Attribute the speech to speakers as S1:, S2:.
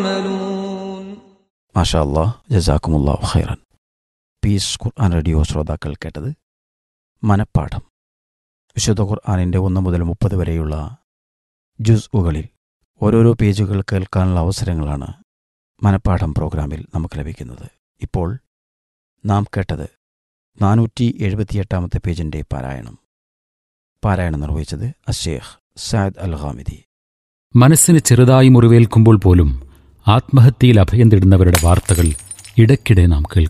S1: يعملون
S2: മാഷാ അല്ലാ ജസാക്കുമുല്ലാ ഖൈറൻ പീസ് ഖുർആൻ റേഡിയോ ശ്രോതാക്കൾ കേട്ടത് മനപ്പാഠം വിശുദ്ധ ഖുർആാനിൻ്റെ ഒന്ന് മുതൽ മുപ്പത് വരെയുള്ള ജുസ്ഉകളിൽ ഓരോരോ പേജുകൾ കേൾക്കാനുള്ള അവസരങ്ങളാണ് മനപ്പാഠം പ്രോഗ്രാമിൽ നമുക്ക് ലഭിക്കുന്നത് ഇപ്പോൾ നാം കേട്ടത് നാനൂറ്റി എഴുപത്തിയെട്ടാമത്തെ പേജിൻ്റെ പാരായണം പാരായണം നിർവഹിച്ചത് അഷേഖ് സാദ് അൽ ഹാമിദി
S3: മനസ്സിന് ചെറുതായി മുറിവേൽക്കുമ്പോൾ പോലും ആത്മഹത്യയിൽ അഭയം തേടുന്നവരുടെ വാർത്തകൾ ഇടയ്ക്കിടെ നാം കേൾക്കും